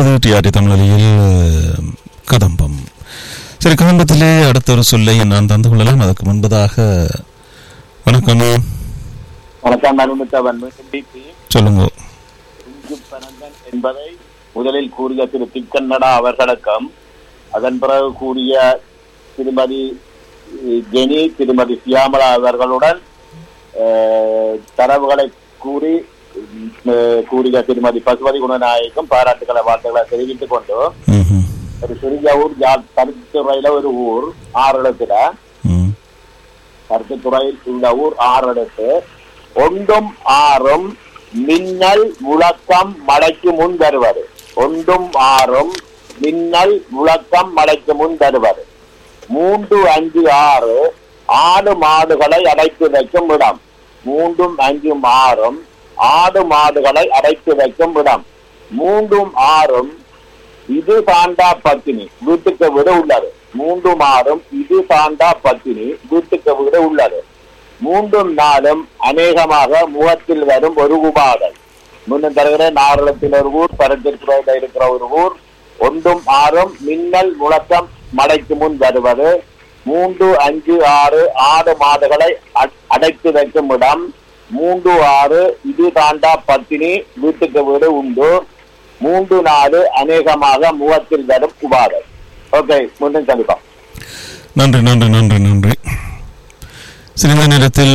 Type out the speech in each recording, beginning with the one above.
அது டிஆர்டி தமிழொலியில் கதம்பம் சரி கதம்பத்திலே அடுத்த ஒரு சொல்லை நான் தந்து கொள்ளலாம் அதற்கு முன்பதாக வணக்கம் வணக்கம் அனுமத்தவன் டிபி சொல்லுங்க இங்கு பனந்தன் என்பதை முதலில் கூறிய திரு திக்கன்னடா அவர்களுக்கும் அதன் பிறகு கூறிய திருமதி அஹ், ஜெனி திருமதி சியாமலா அவர்களுடன் அஹ், தரவுகளை கூறி அஹ், கூறிய திருமதி பசுபதி குணநாயகம் பாராட்டுகளை வாழ்த்துக்களை தெரிவித்துக் கொண்டு ம்ஹும். ஒரு சிறிய ஊர் ஜா- கருத்துறையில ஒரு ஊர் ஆறு இடத்துல ம். கருத்துத்துறையில் உள்ள ஊர் ஆறு இடத்து ஒன்றும் ஆறும் மின்னல் முழக்கம் மழைக்கு முன் வருவது ஒன்றும் ஆறும் மின்னல் முழக்கம் மழைக்கு முன் வருவது மூன்று அஞ்சு ஆறு ஆடு மாடுகளை அடைத்து வைக்கும் இடம் மூன்றும் அஞ்சும் ஆறும் ஆடு மாடுகளை அடைத்து வைக்கும் இடம் மூன்றும் ஆறும் இது தாண்டா பத்தினி வீட்டுக்கு விட உள்ளது மூன்றும் ஆறும் இது தாண்டா பத்தினி வீட்டுக்கு விட உள்ளது மூன்றும் நாளும் அநேகமாக முகத்தில் வரும் ஒரு உபாதை முன்னும் தருகிற நாரளத்தில் ஒரு ஊர் பரத்திற்குறையில் இருக்கிற ஒரு ஊர் ஒன்றும் ஆறும் மின்னல் முழக்கம் மழைக்கு முன் வருவது மூன்று அஞ்சு ஆறு ஆடு மாடுகளை அ- அடைத்து வைக்கும் இடம் மூன்று ஆறு இது தாண்டா பத்தினி வீட்டுக்கு வீடு உண்டு மூன்று நாலு அநேகமாக முகத்தில் வரும் உபாதை ஓகே மீண்டும் சந்திப்போம் நன்றி நன்றி நன்றி நன்றி சிறிது நேரத்தில்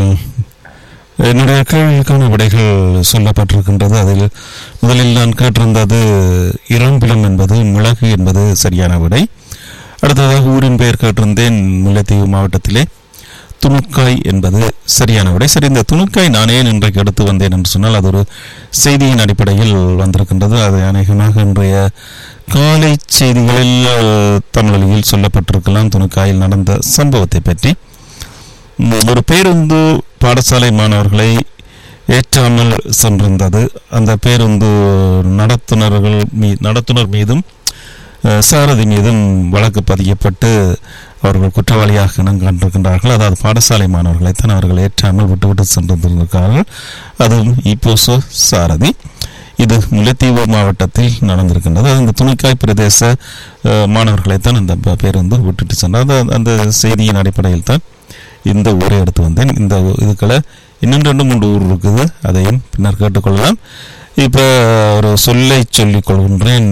என்னுடைய கேள்விக்கான விடைகள் சொல்லப்பட்டிருக்கின்றது அதில் முதலில் நான் கேட்டிருந்தது இளம்பிலம் என்பது மிளகு என்பது சரியான விடை அடுத்ததாக ஊரின் பெயர் கேட்டிருந்தேன் முல்லைத்தீவு மாவட்டத்திலே துணுக்காய் என்பது சரியான விடை சரி இந்த துணுக்காய் நான் ஏன் இன்றைக்கு எடுத்து வந்தேன் என்று சொன்னால் அது ஒரு செய்தியின் அடிப்படையில் வந்திருக்கின்றது அது அநேகமாக இன்றைய காலை செய்திகளில் அஹ், தமிழொலியில் சொல்லப்பட்டிருக்கலாம் துணுக்காயில் நடந்த சம்பவத்தை பற்றி ம், ஒரு பேருந்து பாடசாலை மாணவர்களை ஏற்றாமல் சென்றிருந்தது அந்த பேருந்து நடத்துனர்கள் மீ நடத்துனர் மீதும் அஹ், சாரதி மீதும் வழக்கு பதியப்பட்டு அவர்கள் குற்றவாளியாக இனம் கண்டிருக்கின்றார்கள் அதாவது பாடசாலை மாணவர்களைத்தான் அவர்கள் ஏற்றாமல் விட்டுவிட்டு சென்றிருந்திருக்கிறார்கள் அதுவும் இப்போசோ சாரதி இது முல்லைத்தீவு மாவட்டத்தில் நடந்திருக்கின்றது அது இந்த துணிக்காய் பிரதேச அஹ், மாணவர்களைத்தான் அந்த ப- பேருந்து விட்டுட்டு சென்றார் அந்த- அந்த செய்தியின் அடிப்படையில் தான் இந்த ஊரை எடுத்து வந்தேன் இந்த ஊ- இதுக்குள்ள இன்னும் ரெண்டு மூன்று ஊர் இருக்குது அதையும் பின்னர் கேட்டுக்கொள்ளலாம் இப்போ ஒரு சொல்லை சொல்லிக் கொள்கின்றேன்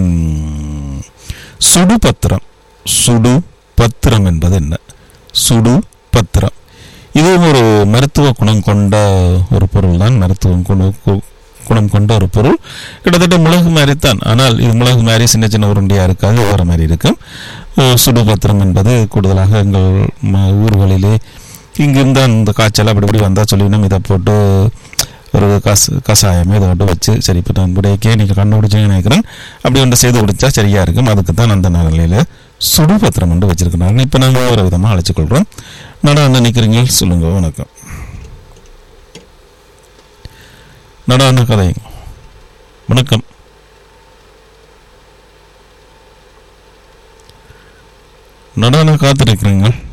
சுடு பத்திரம் சுடு பத்திரம் என்பது என்ன சுடு பத்திரம் இதுவும் ஒரு மருத்துவ குணம் கொண்ட ஒரு பொருள் தான் மருத்துவம் குண- கு- குணம் கொண்ட ஒரு பொருள் கிட்டத்தட்ட மிளகு மாதிரி தான் ஆனால் இது மிளகு மாதிரி சின்ன சின்ன உருண்டையா இருக்காது வேறு மாதிரி இருக்கும் அஹ் சுடு பத்திரம் என்பது கூடுதலாக எங்கள் ம- ஊர்களிலே இங்கிருந்து அந்த காய்ச்சல் அப்படி இப்படி வந்தால் சொல்லிவிடும் இதை போட்டு ஒரு கச கஷாயம் இதை மட்டும் வச்சு சரி இப்போ நான் விடைக்கே நீங்கள் கண்டுபிடிச்சுன்னு நினைக்கிறேன் அப்படி ஒன்று செய்து குடிச்சா சரியா இருக்கும் அதுக்கு தான் அந்த நிலையில சுடு பத்திரம் என்று வச்சிருக்கிறாங்க இப்போ நாங்கள் ஒரு விதமாக அழைச்சிக்கொள்கிறோம் நடா நினைக்கிறீங்க சொல்லுங்க வணக்கம் நடான கதைங்க வணக்கம் நடான காத்திருக்கிறீங்க